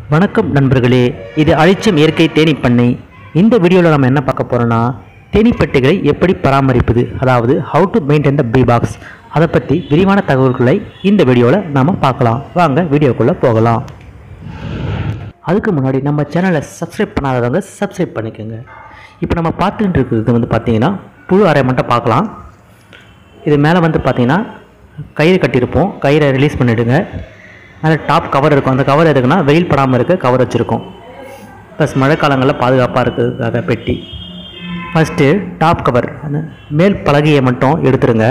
வணக்கம் நண்பர்களே இது அழிச்சம் இயற்கை தேனீ பண்ணை இந்த வீடியோவில் நம்ம என்ன பார்க்க போகிறோன்னா தேனீப்பெட்டிகளை எப்படி பராமரிப்பது அதாவது how to maintain the bee box அதை பற்றி விரிவான தகவல்களை இந்த வீடியோவில் நாம் பார்க்கலாம் வாங்க வீடியோக்குள்ளே போகலாம் அதுக்கு முன்னாடி நம்ம சேனலை சப்ஸ்கிரைப் பண்ணாதவங்க சப்ஸ்கிரைப் பண்ணிக்கோங்க இப்போ நம்ம பார்த்துட்டு இருக்கிறது வந்து பார்த்தீங்கன்னா புழு அறை மட்டும் பார்க்கலாம் இது மேலே வந்து பார்த்தீங்கன்னா கயிறு கட்டியிருப்போம் கயிறை ரிலீஸ் பண்ணிவிடுங்க மேலே டாப் கவர் இருக்கும் அந்த கவர் எதுக்குன்னா வெயில் படாமல் இருக்க கவர் வச்சுருக்கோம் ப்ளஸ் மழை காலங்களில் பாதுகாப்பாக இருக்கிறதுக்காக பெட்டி ஃபஸ்ட்டு டாப் கவர் அந்த மேல் பலகையை மட்டும் எடுத்துருங்க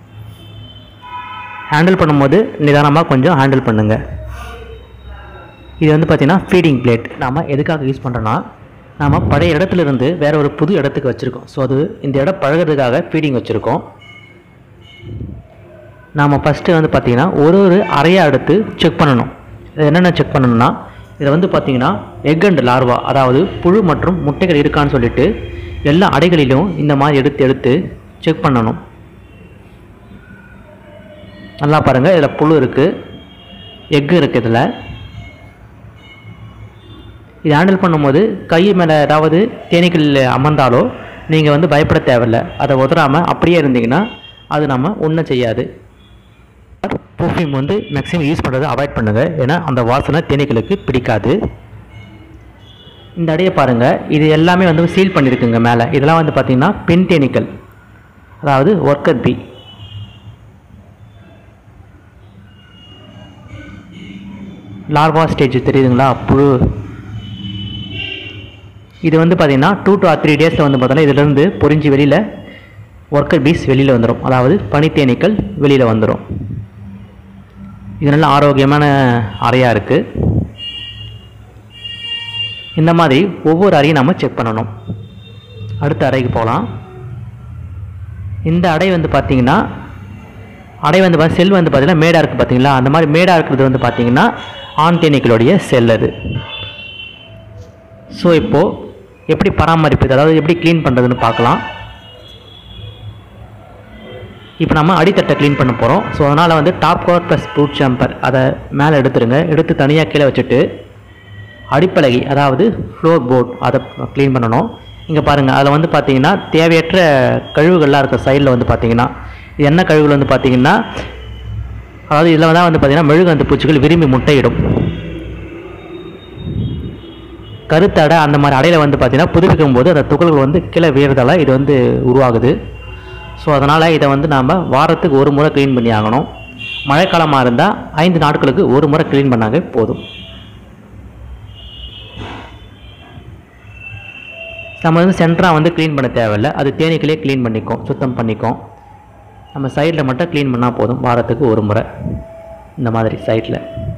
ஹேண்டில் பண்ணும்போது நிதானமாக கொஞ்சம் ஹேண்டில் பண்ணுங்கள் இது வந்து பார்த்திங்கன்னா ஃபீடிங் பிளேட் நாம் எதுக்காக யூஸ் பண்ணுறோன்னா நாம் பழைய இடத்துல இருந்து வேற ஒரு புது இடத்துக்கு வச்சுருக்கோம் ஸோ அது இந்த இடம் பழகுறதுக்காக ஃபீடிங் வச்சுருக்கோம் நாம் ஃபஸ்ட்டு வந்து பார்த்திங்கன்னா ஒரு ஒரு அறையாக எடுத்து செக் பண்ணணும் இது என்னென்ன செக் பண்ணணும்னா இதில் வந்து பார்த்திங்கன்னா எக் அண்ட் லார்வா அதாவது புழு மற்றும் முட்டைகள் இருக்கான்னு சொல்லிட்டு எல்லா அடைகளிலும் இந்த மாதிரி எடுத்து எடுத்து செக் பண்ணணும் நல்லா பாருங்கள் இதில் புழு இருக்குது எக்கு இருக்குது இதில் இது ஹேண்டில் பண்ணும்போது கை மேலே ஏதாவது தேனீக்கள் அமர்ந்தாலோ நீங்கள் வந்து பயப்பட தேவையில்லை அதை உதறாமல் அப்படியே இருந்தீங்கன்னா அது நம்ம ஒன்றும் செய்யாது பர்ஃப்யூம் வந்து மேக்ஸிமம் யூஸ் பண்ணுறதை அவாய்ட் பண்ணுங்கள் ஏன்னா அந்த வாசனை தேனீக்களுக்கு பிடிக்காது இந்த அடையை பாருங்கள் இது எல்லாமே வந்து சீல் பண்ணியிருக்குங்க மேலே இதெல்லாம் வந்து பார்த்திங்கன்னா பெண் தேனீக்கள் அதாவது ஒர்க்கர் பி லார்வா ஸ்டேஜ் தெரியுதுங்களா புழு இது வந்து பார்த்திங்கன்னா டூ டு த்ரீ டேஸில் வந்து பார்த்தோன்னா இதிலிருந்து பொறிஞ்சு வெளியில் ஒர்க்கர் பீஸ் வெளியில் வந்துடும் அதாவது பனித்தேனீக்கள் வெளியில் வந்துடும் இது நல்ல ஆரோக்கியமான அறையாக இருக்குது இந்த மாதிரி ஒவ்வொரு அறையும் நம்ம செக் பண்ணணும் அடுத்த அறைக்கு போகலாம் இந்த அடை வந்து பார்த்திங்கன்னா அடை வந்து பார்த்து செல் வந்து பார்த்திங்கன்னா மேடாக இருக்குது பார்த்தீங்களா அந்த மாதிரி மேடாக இருக்கிறது வந்து பார்த்திங்கன்னா ஆண் தேனீக்களுடைய செல் அது ஸோ இப்போது எப்படி பராமரிப்பது அதாவது எப்படி க்ளீன் பண்ணுறதுன்னு பார்க்கலாம் இப்போ நம்ம அடித்தட்டை க்ளீன் பண்ண போகிறோம் ஸோ அதனால் வந்து top cover plus brood chamber அதை மேலே எடுத்துருங்க எடுத்து தனியாக கீழே வச்சுட்டு அடிப்பலகை அதாவது ஃப்ளோர் போர்ட் அதை க்ளீன் பண்ணணும் இங்கே பாருங்கள் அதில் வந்து பார்த்தீங்கன்னா தேவையற்ற கழிவுகள்லாம் இருக்க சைடில் வந்து பார்த்தீங்கன்னா இது என்ன கழிவுகள் வந்து பார்த்தீங்கன்னா அதாவது இதில் தான் வந்து பார்த்தீங்கன்னா மெழுகு பூச்சிகள் விரும்பி முட்டையிடும் கருத்தடை அந்த மாதிரி அடையில் வந்து பார்த்தீங்கன்னா புதுப்பிக்கும் போது அந்த துகள்கள் வந்து கீழே வீழ்றதால இது வந்து உருவாகுது ஸோ அதனால் இதை வந்து நாம் வாரத்துக்கு ஒரு முறை க்ளீன் பண்ணி ஆகணும் மழைக்காலமாக இருந்தால் ஐந்து நாட்களுக்கு ஒரு முறை க்ளீன் பண்ணாங்க போதும் நம்ம வந்து சென்டராக வந்து க்ளீன் பண்ண தேவையில்லை அது தேனீக்களே க்ளீன் பண்ணிக்கும் சுத்தம் பண்ணிக்கும் நம்ம சைடில் மட்டும் க்ளீன் பண்ணால் போதும் வாரத்துக்கு ஒரு முறை இந்த மாதிரி சைடில்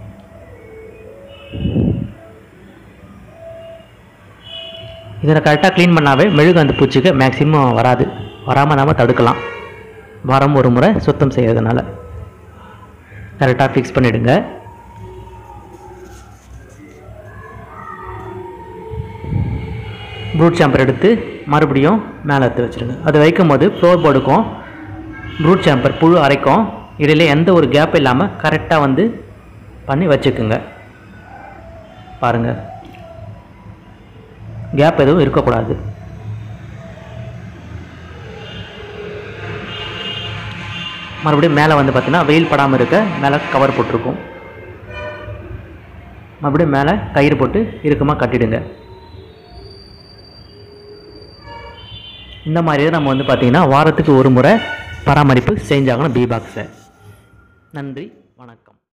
இதில் கரெக்டாக க்ளீன் பண்ணாவே மெழுகு அந்த பூச்சிக்கு மேக்ஸிமம் வராது வராமல் நாம் தடுக்கலாம் வாரம் ஒரு முறை சுத்தம் செய்கிறதுனால கரெக்டாக ஃபிக்ஸ் பண்ணிவிடுங்க ப்ரூட் சாம்பர் எடுத்து மறுபடியும் மேலே எடுத்து வச்சுருங்க அது வைக்கும் போது ஃப்ளோர் போர்டுக்கும் ப்ரூட் சாம்பர் புழு அரைக்கும் இடையில எந்த ஒரு கேப் இல்லாமல் கரெக்டாக வந்து பண்ணி வச்சுக்குங்க பாருங்கள் கேப் எதுவும் இருக்கக்கூடாது மறுபடியும் மேலே வந்து பார்த்தீங்கன்னா வெயில் படாமல் இருக்க மேலே கவர் போட்டிருக்கும் மறுபடியும் மேலே கயிறு போட்டு இறுக்கமாக கட்டிடுங்க இந்த மாதிரி நம்ம வந்து பார்த்திங்கன்னா வாரத்துக்கு ஒரு முறை பராமரிப்பு செஞ்சாகணும் பி பாக்ஸை நன்றி வணக்கம்